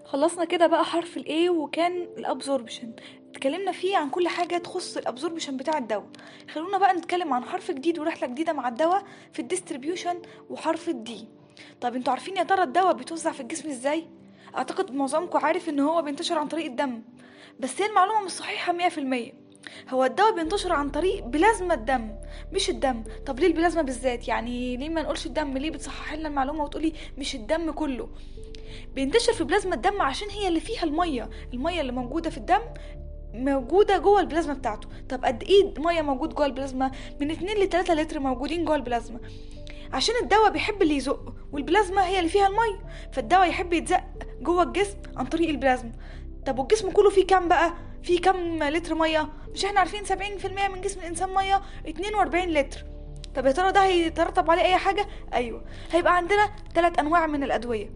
خلصنا كده بقى حرف ال A وكان الابزوربشن اتكلمنا فيه عن كل حاجة تخص الابزوربشن بتاع الدواء خلونا بقى نتكلم عن حرف جديد ورحلة جديدة مع الدواء في الديستريبيوشن وحرف الدي طب انتوا عارفين يا ترى الدواء بيتوزع في الجسم ازاي اعتقد معظمكم عارف ان هو بينتشر عن طريق الدم بس هي المعلومة مش صحيحة مية في المية هو الدواء بينتشر عن طريق بلازما الدم مش الدم طب ليه البلازما بالذات يعني ليه ما نقولش الدم ليه بتصحح لنا المعلومة وتقولي مش الدم كله بينتشر في بلازما الدم عشان هي اللي فيها الميه الميه اللي موجوده في الدم موجوده جوه البلازما بتاعته طب قد ايه ميه موجود جوه البلازما من 2 ل 3 لتر موجودين جوه البلازما عشان الدواء بيحب اللي يزقه والبلازما هي اللي فيها الميه فالدواء يحب يتزق جوه الجسم عن طريق البلازما طب والجسم كله فيه كام بقى فيه كام لتر ميه مش احنا عارفين 70% من جسم الانسان ميه 42 لتر طب يا ترى ده هيترتب عليه اي حاجه ايوه هيبقى عندنا ثلاث انواع من الادويه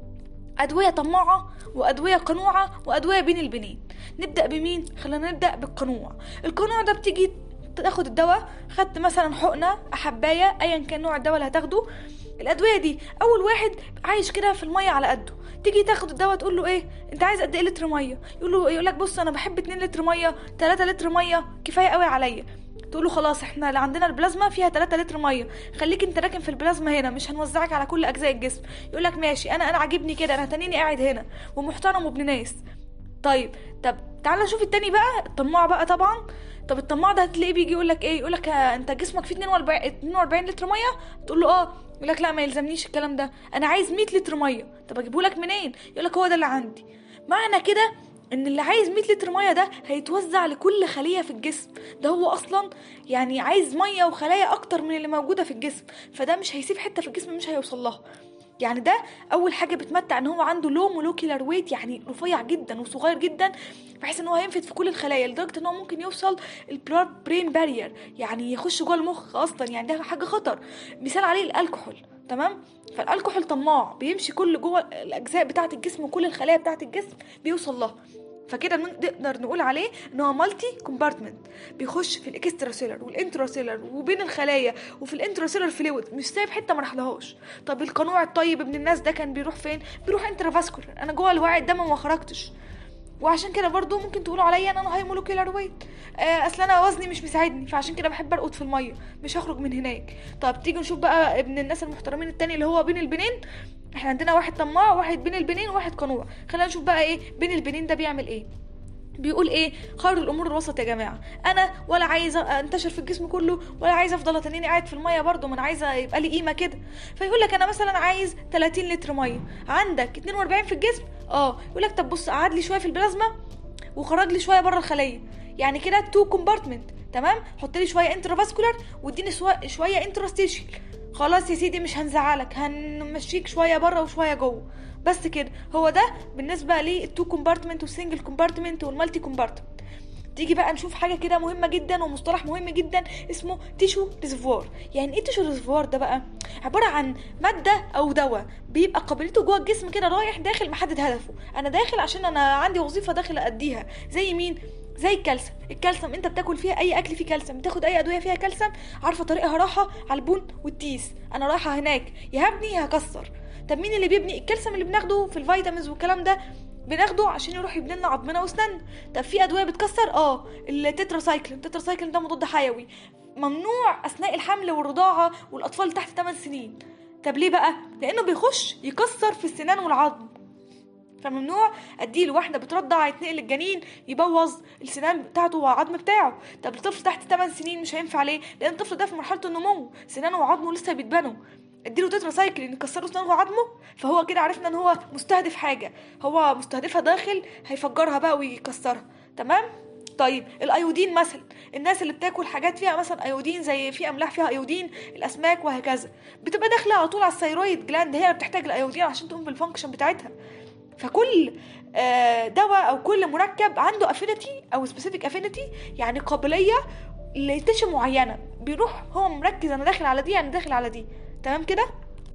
أدوية طماعة وأدوية قنوعة وأدوية بين البنين نبدأ بمين؟ خلينا نبدأ بالقنوع القنوع ده بتيجي تاخد الدواء خدت مثلا حقنة حباية أيا كان نوع الدواء اللي هتاخده الأدوية دي أول واحد عايش كده في المية على قده تيجي تاخد الدواء تقول له ايه انت عايز قد ايه لتر ميه يقول له يقول لك بص انا بحب 2 لتر ميه 3 لتر ميه كفايه قوي عليا تقول له خلاص احنا اللي عندنا البلازما فيها 3 لتر ميه خليك انت راكن في البلازما هنا مش هنوزعك على كل اجزاء الجسم يقول لك ماشي انا انا عاجبني كده انا هتنيني قاعد هنا ومحترم وابن ناس طيب طب تعال نشوف التاني بقى الطماع بقى طبعا طب الطماع ده هتلاقيه بيجي يقول لك ايه يقول لك انت جسمك فيه 42 42 لتر ميه تقول له اه يقول لك لا ما يلزمنيش الكلام ده انا عايز 100 لتر ميه طب اجيبه لك منين يقول لك هو ده اللي عندي معنى كده ان اللي عايز 100 لتر ميه ده هيتوزع لكل خليه في الجسم ده هو اصلا يعني عايز ميه وخلايا اكتر من اللي موجوده في الجسم فده مش هيسيب حته في الجسم مش هيوصل لها يعني ده اول حاجه بتمتع ان هو عنده لو مولوكيولار ويت يعني رفيع جدا وصغير جدا بحيث ان هو هينفذ في كل الخلايا لدرجه ان هو ممكن يوصل البلاد برين بارير يعني يخش جوه المخ اصلا يعني ده حاجه خطر مثال عليه الكحول تمام فالكحول طماع بيمشي كل جوه الاجزاء بتاعه الجسم وكل الخلايا بتاعه الجسم بيوصل لها فكده نقدر نقول عليه ان هو مالتي كومبارتمنت بيخش في الاكسترا سيلر والانترا سيلر وبين الخلايا وفي الانترا سيلر فلويد مش سايب حته ما راحلهاش طب القنوع الطيب ابن الناس ده كان بيروح فين بيروح انترا فاسكولار انا جوه الوعي الدم ما خرجتش وعشان كده برضو ممكن تقولوا عليا ان انا هاي مولوكيولار ويت آه اصل انا وزني مش مساعدني فعشان كده بحب ارقد في الميه مش هخرج من هناك طب تيجي نشوف بقى ابن الناس المحترمين التاني اللي هو بين البنين احنا عندنا واحد طماع واحد بين البنين وواحد قنوع خلينا نشوف بقى ايه بين البنين ده بيعمل ايه بيقول ايه خير الامور الوسط يا جماعه انا ولا عايزه انتشر في الجسم كله ولا عايزه افضل اتنيني قاعد في الميه برضه ما انا عايزه يبقى لي قيمه كده فيقول لك انا مثلا عايز 30 لتر ميه عندك 42 في الجسم اه يقول لك طب بص قعد لي شويه في البلازما وخرج لي شويه بره الخليه يعني كده تو كومبارتمنت تمام حط لي شويه انترافاسكولار واديني شويه انتراستيشيال خلاص يا سيدي مش هنزعلك هنمشيك شويه بره وشويه جوه بس كده هو ده بالنسبه للتو كومبارتمنت والسنجل كومبارتمنت والمالتي كومبارتمنت تيجي بقى نشوف حاجه كده مهمه جدا ومصطلح مهم جدا اسمه تيشو ريزرفوار يعني ايه تيشو ريزرفوار ده بقى عباره عن ماده او دواء بيبقى قابليته جوه الجسم كده رايح داخل محدد هدفه انا داخل عشان انا عندي وظيفه داخل اديها زي مين زي الكالسيوم الكالسيوم انت بتاكل فيها اي اكل فيه كالسيوم بتاخد اي ادويه فيها كالسيوم عارفه طريقها راحه على البون والتيس انا رايحه هناك يا هبني يا هكسر طب مين اللي بيبني الكالسيوم اللي بناخده في الفيتامينز والكلام ده بناخده عشان يروح يبني لنا عظمنا واسناننا طب في ادويه بتكسر اه التتراسايكلين التتراسايكلين ده مضاد حيوي ممنوع اثناء الحمل والرضاعه والاطفال تحت 8 سنين طب ليه بقى لانه بيخش يكسر في السنان والعظم فممنوع اديه لواحده بترضع يتنقل الجنين يبوظ السنان بتاعته والعظم بتاعه طب الطفل تحت 8 سنين مش هينفع ليه لان الطفل ده في مرحله النمو سنانه وعظمه لسه بيتبنوا اديله تترا سايكل ان يكسروا اسنانه وعظمه فهو كده عرفنا ان هو مستهدف حاجه هو مستهدفها داخل هيفجرها بقى ويكسرها تمام طيب الايودين مثلا الناس اللي بتاكل حاجات فيها مثلا ايودين زي في املاح فيها ايودين الاسماك وهكذا بتبقى داخله على طول على الثيرويد جلاند هي اللي بتحتاج الايودين عشان تقوم بالفانكشن بتاعتها فكل دواء او كل مركب عنده افينيتي او سبيسيفيك افينيتي يعني قابليه لتشة معينه بيروح هو مركز انا داخل على دي يعني داخل على دي تمام كده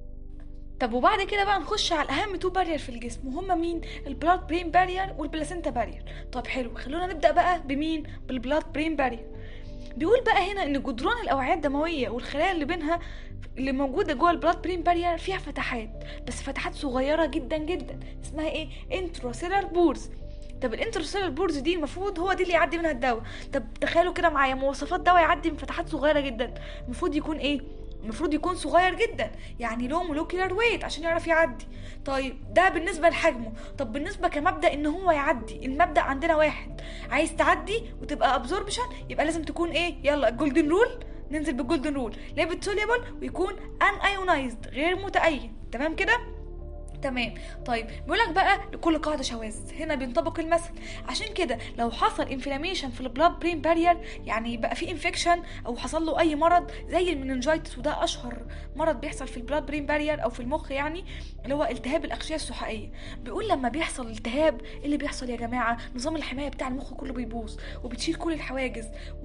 طب وبعد كده بقى نخش على اهم تو بارير في الجسم وهما مين البلاد برين بارير والبلاسينتا بارير طب حلو خلونا نبدا بقى بمين بالبلاد برين بارير بيقول بقى هنا ان جدران الاوعيه الدمويه والخلايا اللي بينها اللي موجوده جوه البلاد برين بارير فيها فتحات بس فتحات صغيره جدا جدا اسمها ايه انتروسيلر بورز طب الانتروسيلر بورز دي المفروض هو دي اللي يعدي منها الدواء طب تخيلوا كده معايا مواصفات دواء يعدي من فتحات صغيره جدا المفروض يكون ايه المفروض يكون صغير جدا يعني له مولوكيولار ويت عشان يعرف يعدي طيب ده بالنسبه لحجمه طب بالنسبه كمبدا ان هو يعدي المبدا عندنا واحد عايز تعدي وتبقى ابزوربشن يبقى لازم تكون ايه يلا الجولدن رول ننزل بالجولدن رول ليبت سوليبل ويكون ان ايونايزد غير متأين تمام كده تمام طيب بيقولك بقى لكل قاعده شواذ هنا بينطبق المثل عشان كده لو حصل انفلاميشن في البلاد برين بارير يعني بقى في انفكشن او حصل له اي مرض زي المننجايتس وده اشهر مرض بيحصل في البلاد برين بارير او في المخ يعني اللي هو التهاب الاغشيه السحائيه بيقول لما بيحصل التهاب إيه اللي بيحصل يا جماعه نظام الحمايه بتاع المخ كله بيبوظ وبتشيل كل الحواجز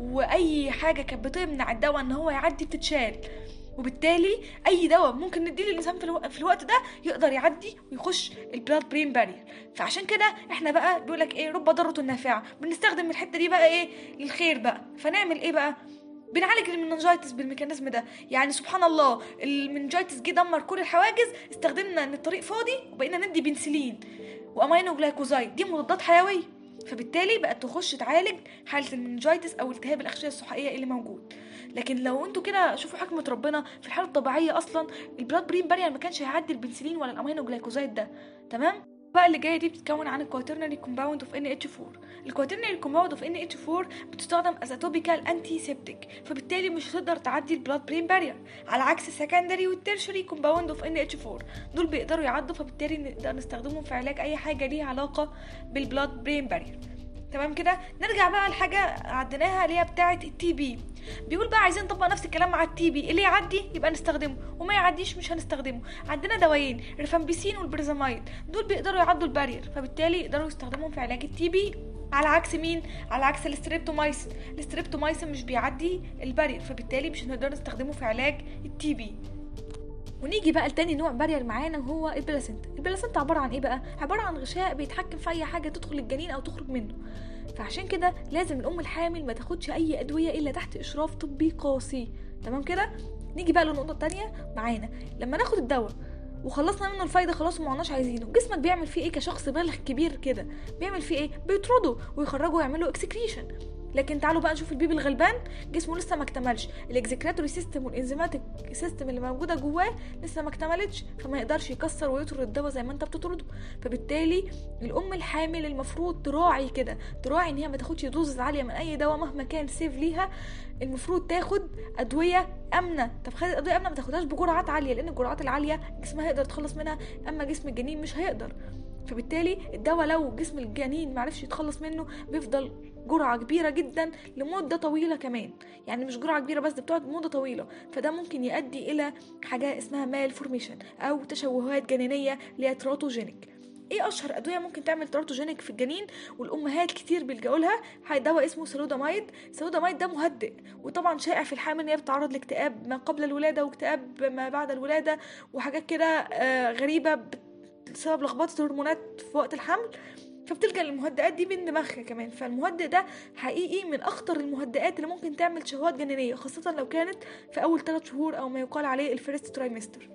واي حاجه كانت بتمنع الدواء ان هو يعدي بتتشال وبالتالي اي دواء ممكن نديه للانسان في, الو... في الوقت ده يقدر يعدي ويخش البلاد برين بارير فعشان كده احنا بقى بيقول لك ايه رب ضاره نافعه بنستخدم الحته دي بقى ايه للخير بقى فنعمل ايه بقى بنعالج المننجايتس بالميكانيزم ده يعني سبحان الله المننجايتس جه دمر كل الحواجز استخدمنا ان الطريق فاضي وبقينا ندي بنسلين وامينو جلايكوزايد دي مضادات حيويه فبالتالي بقت تخش تعالج حاله المننجايتس او التهاب الاغشيه السحائيه اللي موجود لكن لو انتوا كده شوفوا حكمه ربنا في الحاله الطبيعيه اصلا البلاد برين بارير ما كانش هيعدي البنسلين ولا الامينو جلايكوزايد ده تمام بقى اللي جايه دي بتتكون عن الكواترنري كومباوند اوف ان اتش 4 الكواترنري كومباوند اوف ان اتش 4 بتستخدم از توبيكال انتي سيبتيك فبالتالي مش هتقدر تعدي البلاد برين بارير على عكس السكندري والترشري كومباوند اوف ان اتش 4 دول بيقدروا يعدوا فبالتالي نقدر نستخدمهم في علاج اي حاجه ليها علاقه بالبلاد برين بارير تمام كده نرجع بقى لحاجه عديناها اللي هي بتاعه التي بي بيقول بقى عايزين نطبق نفس الكلام مع التي بي اللي يعدي يبقى نستخدمه وما يعديش مش هنستخدمه عندنا دوايين الريفامبيسين والبريزامايد دول بيقدروا يعدوا البارير فبالتالي يقدروا يستخدموهم في علاج التي بي على عكس مين على عكس الاستريبتومايسين الاستريبتومايسين مش بيعدي البارير فبالتالي مش هنقدر نستخدمه في علاج التي بي ونيجي بقى لتاني نوع بارير معانا وهو البلاسنتا البلاسنتا عباره عن ايه بقى عباره عن غشاء بيتحكم في اي حاجه تدخل الجنين او تخرج منه فعشان كده لازم الام الحامل ما تاخدش اي ادويه الا تحت اشراف طبي قاسي تمام كده نيجي بقى للنقطه التانية معانا لما ناخد الدواء وخلصنا منه الفايده خلاص وما عدناش عايزينه جسمك بيعمل فيه ايه كشخص بالغ كبير كده بيعمل فيه ايه بيطرده ويخرجه ويعمله اكسكريشن لكن تعالوا بقى نشوف البيبي الغلبان جسمه لسه ما اكتملش الاكزكراتوري سيستم والانزيماتيك سيستم اللي موجوده جواه لسه ما اكتملتش فما يقدرش يكسر ويطرد الدواء زي ما انت بتطرده فبالتالي الام الحامل المفروض تراعي كده تراعي ان هي ما تاخدش دوز عاليه من اي دواء مهما كان سيف ليها المفروض تاخد ادويه امنه طب خدت ادويه امنه ما تاخدهاش بجرعات عاليه لان الجرعات العاليه جسمها يقدر يتخلص منها اما جسم الجنين مش هيقدر فبالتالي الدواء لو جسم الجنين معرفش يتخلص منه بيفضل جرعة كبيرة جدا لمدة طويلة كمان يعني مش جرعة كبيرة بس ده بتقعد مدة طويلة فده ممكن يؤدي إلى حاجة اسمها مال فورميشن أو تشوهات جنينية اللي هي تراتوجينيك ايه اشهر ادويه ممكن تعمل تراتوجينيك في الجنين والامهات كتير بيلجأوا لها دواء اسمه سلودامايد سلودامايد ده مهدئ وطبعا شائع في الحامل ان هي بتتعرض لاكتئاب ما قبل الولاده واكتئاب ما بعد الولاده وحاجات كده آه غريبه بسبب لخبطه الهرمونات في وقت الحمل فبتلجأ للمهدئات دي من دماغها كمان فالمهدئ ده حقيقي من اخطر المهدئات اللي ممكن تعمل شهوات جنينيه خاصه لو كانت في اول 3 شهور او ما يقال عليه الفيرست ترايمستر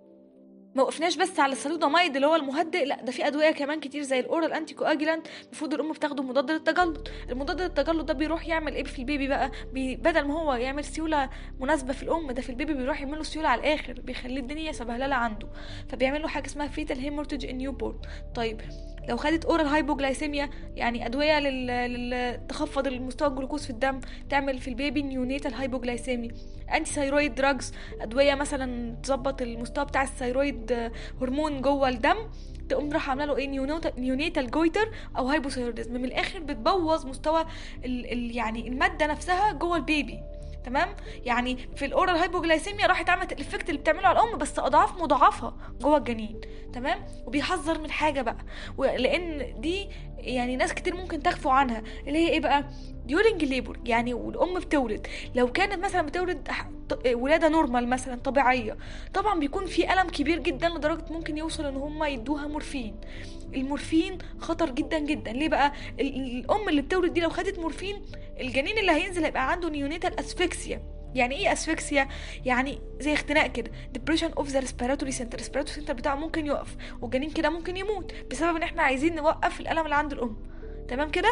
ما وقفناش بس على السلودامايد اللي هو المهدئ لا ده في ادويه كمان كتير زي الاورال انتي كواجيلانت المفروض الام بتاخده مضاد للتجلط المضاد للتجلط ده بيروح يعمل ايه في البيبي بقى بي بدل ما هو يعمل سيوله مناسبه في الام ده في البيبي بيروح يعمل له سيوله على الاخر بيخلي الدنيا سبهلله عنده فبيعمل له حاجه اسمها فيتال هيمورتج ان نيو بورن طيب لو خدت اورال هايبوجلايسيميا يعني ادويه لتخفض المستوى الجلوكوز في الدم تعمل في البيبي نيونيتال هايبوجلايسيمي انتي ثايرويد دراجز ادويه مثلا تظبط المستوى بتاع الثايرويد هرمون جوه الدم تقوم راح عامله له ايه نيونيتال جويتر او هايبوثايروديزم من الاخر بتبوظ مستوى ال ال يعني الماده نفسها جوه البيبي تمام يعني في الاورال هايبوجلايسيميا راحت عملت الافكت اللي بتعمله على الام بس اضعاف مضاعفه جوه الجنين تمام وبيحذر من حاجه بقى لان دي يعني ناس كتير ممكن تغفو عنها اللي هي ايه بقى ديورنج ليبر يعني والام بتولد لو كانت مثلا بتولد ولاده نورمال مثلا طبيعيه طبعا بيكون في الم كبير جدا لدرجه ممكن يوصل ان هم يدوها مورفين المورفين خطر جدا جدا ليه بقى الام اللي بتولد دي لو خدت مورفين الجنين اللي هينزل هيبقى عنده نيونيتال اسفكسيا يعني ايه اسفكسيا يعني زي اختناق كده depression of the respiratory center respiratory center بتاعه ممكن يقف والجنين كده ممكن يموت بسبب ان احنا عايزين نوقف الالم اللي عند الام تمام كده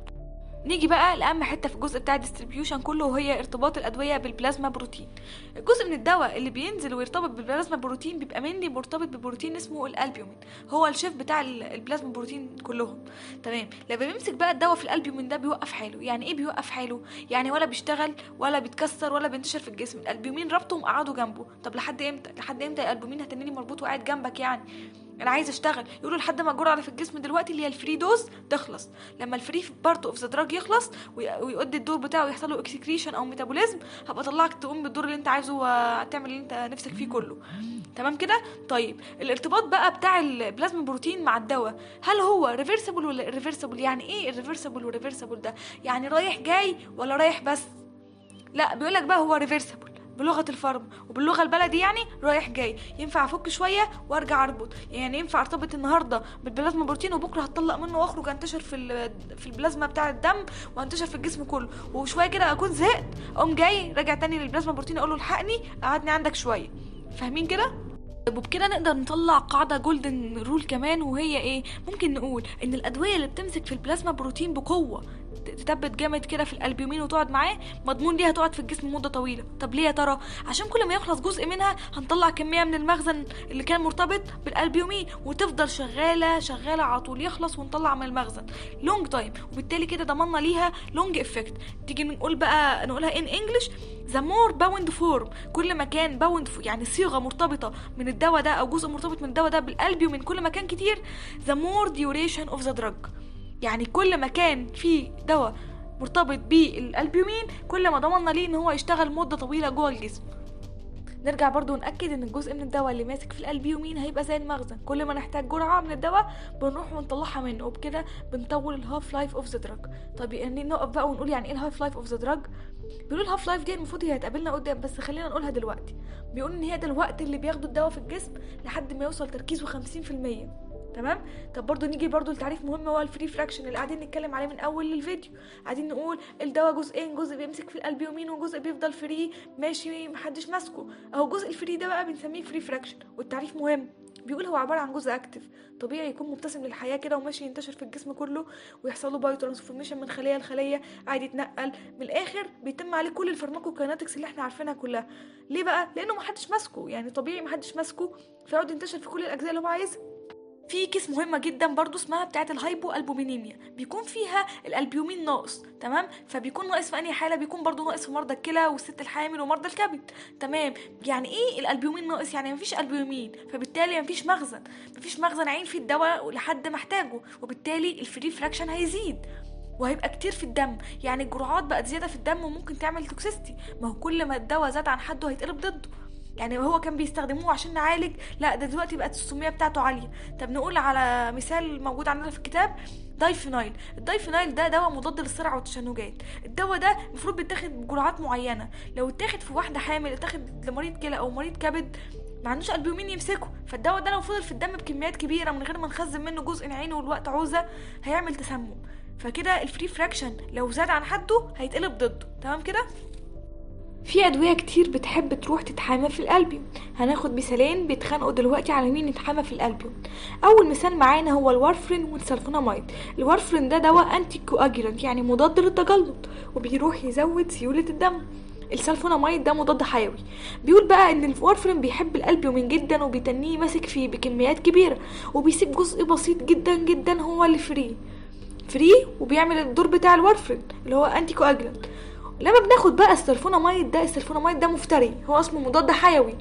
نيجي بقى لأهم حتة في الجزء بتاع الديستريبيوشن كله وهي ارتباط الأدوية بالبلازما بروتين الجزء من الدواء اللي بينزل ويرتبط بالبلازما بروتين بيبقى مني مرتبط ببروتين اسمه الألبيومين هو الشيف بتاع ال- البلازما بروتين كلهم تمام لما بيمسك بقى الدواء في الألبيومين ده بيوقف حاله يعني ايه بيوقف حاله يعني ولا بيشتغل ولا بيتكسر ولا بينتشر في الجسم الألبيومين ربطه وقعدوا جنبه طب لحد امتى لحد امتى الألبيومين هتنيني مربوط وقاعد جنبك يعني انا عايز اشتغل يقولوا لحد ما الجرعه اللي في الجسم دلوقتي اللي هي الفري دوز تخلص لما الفري بارت اوف ذا دراج يخلص وي- ويؤدي الدور بتاعه ويحصل له اكسكريشن او ميتابوليزم هبقى اطلعك تقوم بالدور اللي انت عايزه وتعمل اللي انت نفسك فيه كله تمام كده طيب الارتباط بقى بتاع البلازما بروتين مع الدواء هل هو ريفرسبل ولا ريفرسبل يعني ايه الريفرسبل والريفرسبل ده يعني رايح جاي ولا رايح بس لا بيقول لك بقى هو ريفرسبل بلغه الفارم وباللغه البلدي يعني رايح جاي ينفع افك شويه وارجع اربط يعني ينفع ارتبط النهارده بالبلازما بروتين وبكره هتطلق منه واخرج انتشر في ال- في البلازما بتاع الدم وانتشر في الجسم كله وشويه كده اكون زهقت اقوم جاي راجع تاني للبلازما بروتين اقول له الحقني قعدني عندك شويه فاهمين كده طيب وبكده نقدر نطلع قاعدة جولدن رول كمان وهي ايه ممكن نقول ان الادوية اللي بتمسك في البلازما بروتين بقوة تثبت جامد كده في الالبيومين وتقعد معاه مضمون ليها تقعد في الجسم مده طويله طب ليه يا ترى عشان كل ما يخلص جزء منها هنطلع كميه من المخزن اللي كان مرتبط بالالبيومين وتفضل شغاله شغاله على طول يخلص ونطلع من المخزن لونج تايم وبالتالي كده ضمننا ليها لونج افكت تيجي نقول بقى نقولها ان انجلش ذا مور باوند فورم كل ما كان باوند يعني صيغه مرتبطه من الدواء ده او جزء مرتبط من الدواء ده بالالبيومين كل ما كان كتير ذا مور ديوريشن اوف ذا دراج يعني كل ما كان في دواء مرتبط بالالبيومين كل ما ضمننا ليه ان هو يشتغل مده طويله جوه الجسم نرجع برضو نأكد ان الجزء من الدواء اللي ماسك في الالبيومين هيبقى زي المخزن كل ما نحتاج جرعة من الدواء بنروح ونطلعها منه وبكده بنطول الهاف لايف اوف ذا دراج طب يعني نقف بقى ونقول يعني ايه الهاف لايف اوف ذا دراج بيقولوا الهاف لايف دي المفروض هي هتقابلنا قدام بس خلينا نقولها دلوقتي بيقولوا ان هي ده الوقت اللي بياخده الدواء في الجسم لحد ما يوصل تركيزه 50% تمام طب برضو نيجي برضو لتعريف مهم هو الفري فراكشن اللي قاعدين نتكلم عليه من اول الفيديو قاعدين نقول الدواء جزئين جزء بيمسك في الالبيومين وجزء بيفضل فري ماشي محدش ماسكه اهو جزء الفري ده بقى بنسميه فري فراكشن والتعريف مهم بيقول هو عباره عن جزء اكتف طبيعي يكون مبتسم للحياه كده وماشي ينتشر في الجسم كله ويحصل له بايو ترانسفورميشن من خليه لخليه قاعد يتنقل من الاخر بيتم عليه كل الفارماكوكاينetics اللي احنا عارفينها كلها ليه بقى لانه محدش ماسكه يعني طبيعي محدش ماسكه فيقعد ينتشر في كل الاجزاء اللي هو عايزها في كيس مهمه جدا برضو اسمها بتاعه الهايبو البومينيميا بيكون فيها الالبيومين ناقص تمام فبيكون ناقص في انهي حاله بيكون برضو ناقص في مرضى الكلى والست الحامل ومرضى الكبد تمام يعني ايه الالبيومين ناقص يعني مفيش البيومين فبالتالي مفيش مخزن مفيش مخزن عين فيه الدواء لحد محتاجه وبالتالي الفري فراكشن هيزيد وهيبقى كتير في الدم يعني الجرعات بقت زياده في الدم وممكن تعمل توكسيستي ما هو كل ما الدواء زاد عن حده هيتقلب ضده يعني هو كان بيستخدموه عشان نعالج لا ده دلوقتي بقت السميه بتاعته عاليه طب نقول على مثال موجود عندنا في الكتاب دايفينايل الدايفينايل ده دواء مضاد للصرع والتشنجات الدواء ده المفروض بيتاخد بجرعات معينه لو اتاخد في واحده حامل اتاخد لمريض كلى او مريض كبد ما عندوش البيومين يمسكه فالدواء ده لو فضل في الدم بكميات كبيره من غير ما نخزن منه جزء نعينه والوقت عوزه هيعمل تسمم فكده الفري فراكشن لو زاد عن حده هيتقلب ضده تمام كده في أدوية كتير بتحب تروح تتحامى في الألبيوم هناخد مثالين بيتخانقوا دلوقتي على مين يتحامى في الألبيوم أول مثال معانا هو الوارفرين والسلفونامايد الوارفرين ده دواء أنتي كواجيلانت يعني مضاد للتجلط وبيروح يزود سيولة الدم السلفونامايد ده مضاد حيوي بيقول بقى ان الوارفرين بيحب الالبيومين جدا وبيتنيه ماسك فيه بكميات كبيره وبيسيب جزء بسيط جدا جدا هو اللي فري فري وبيعمل الدور بتاع الوارفرين اللي هو انتي كواجلانت لما بناخد بقى السلفونامايد ده السلفونامايد ده مفتري هو اسمه مضاد حيوي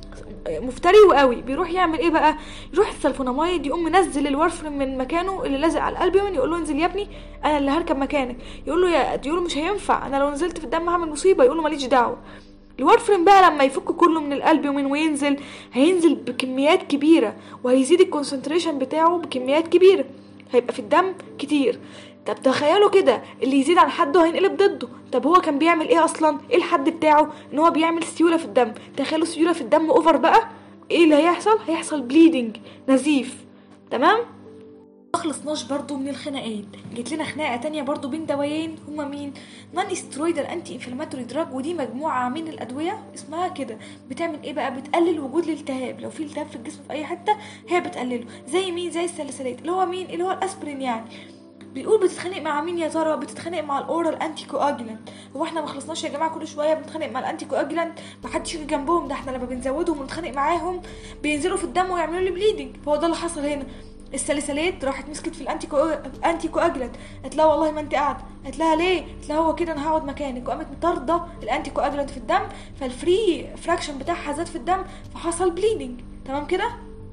مفتري وقوي بيروح يعمل ايه بقى يروح السلفونامايد يقوم منزل الورفرين من مكانه اللي لازق على الالبيومين يقول له انزل يا ابني انا اللي هركب مكانك يقول له يا يقول له مش هينفع انا لو نزلت في الدم هعمل مصيبه يقول له ماليش دعوه الورفرين بقى لما يفك كله من الالبيومين وينزل هينزل بكميات كبيره وهيزيد الكونسنتريشن بتاعه بكميات كبيره هيبقى في الدم كتير طب تخيلوا كده اللي يزيد عن حده هينقلب ضده طب هو كان بيعمل ايه اصلا ايه الحد بتاعه ان هو بيعمل سيوله في الدم تخيلوا سيوله في الدم اوفر بقى ايه اللي هيحصل هيحصل بليدنج نزيف تمام خلصناش برضو من الخناقات جت لنا خناقه تانية برضو بين دوايين هما مين نون سترويدال انتي انفلاماتوري دراج ودي مجموعه من الادويه اسمها كده بتعمل ايه بقى بتقلل وجود الالتهاب لو في التهاب في الجسم في اي حته هي بتقلله زي مين زي السلسلات اللي هو مين اللي هو الاسبرين يعني بيقول بتتخانق مع مين يا ترى بتتخانق مع الاورال انتي كواجلانت هو احنا ما خلصناش يا جماعه كل شويه بنتخانق مع الانتي كواجلانت ما حدش يجي جنبهم ده احنا لما بنزودهم ونتخانق معاهم بينزلوا في الدم ويعملوا لي بليدنج هو ده اللي حصل هنا السلسلات راحت مسكت في الانتي كو... انتي كواجلانت قالت لها والله ما انت قاعده قالت لها ليه قالت لها هو كده انا هقعد مكانك وقامت طارده الانتي كواجلانت في الدم فالفري فراكشن بتاعها زاد في الدم فحصل بليدنج تمام كده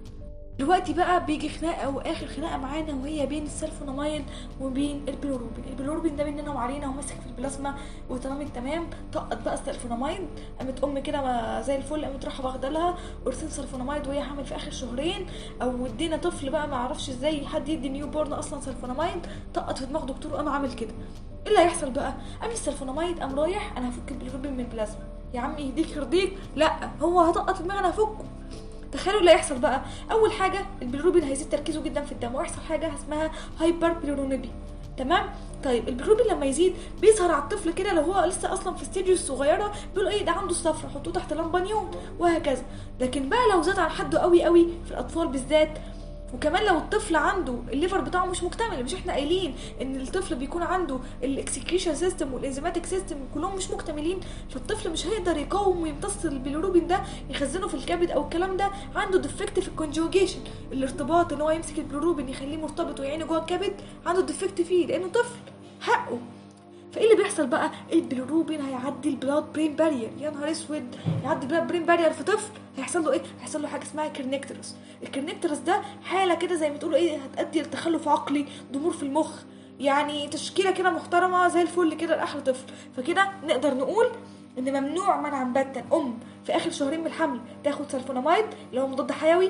دلوقتي بقى بيجي خناقه واخر خناقه معانا وهي بين السلفوناماين وبين البلوروبين البلوروبين ده مننا وعلينا وماسك في البلازما وتمام التمام طقت بقى السلفونامايد قامت ام كده ما زي الفل قامت رايحه واخده لها قرصين سلفونامايد وهي حامل في اخر شهرين او ادينا طفل بقى ما اعرفش ازاي حد يدي نيو بورن اصلا سلفونامايد طقت في دماغ دكتور وقام عامل كده ايه اللي هيحصل بقى قام السلفونامايد قام رايح انا هفك البلوروبين من البلازما يا عم يهديك يرضيك لا هو هطقط في دماغي انا هفكه تخيلوا اللي هيحصل بقى اول حاجه البيلروبين هيزيد تركيزه جدا في الدم ويحصل حاجه اسمها هايبر بيلورونيبي تمام طيب البيلروبين لما يزيد بيظهر على الطفل كده لو هو لسه اصلا في ستيج الصغيره بيقولوا ايه ده عنده الصفرة حطوه تحت لمبه نيون وهكذا لكن بقى لو زاد عن حده قوي قوي في الاطفال بالذات وكمان لو الطفل عنده الليفر بتاعه مش مكتمل مش احنا قايلين ان الطفل بيكون عنده الاكسكريشن سيستم والانزيماتيك سيستم كلهم مش مكتملين فالطفل مش هيقدر يقاوم ويمتص البيلوروبين ده يخزنه في الكبد او الكلام ده عنده ديفكت في الكونجوجيشن الارتباط ان هو يمسك البيلوروبين يخليه مرتبط ويعينه جوه الكبد عنده ديفكت فيه لانه طفل حقه فايه اللي بيحصل بقى البيلوروبين هيعدي البلاد برين بارير يا نهار اسود يعدي البلاد برين بارير في طفل هيحصل له ايه هيحصل له حاجه اسمها كرنكترس الكرنكترس ده حاله كده زي ما تقولوا ايه هتؤدي لتخلف عقلي ضمور في المخ يعني تشكيله كده محترمه زي الفل كده لاخر طفل فكده نقدر نقول ان ممنوع منعا باتا ام في اخر شهرين من الحمل تاخد سلفونامايد اللي هو مضاد حيوي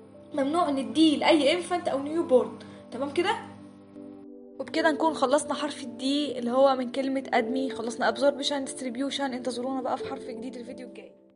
ممنوع نديه لاي انفانت او نيو بورن تمام كده وبكده نكون خلصنا حرف الدي اللي هو من كلمة ادمي خلصنا absorption distribution انتظرونا بقى في حرف جديد الفيديو الجاي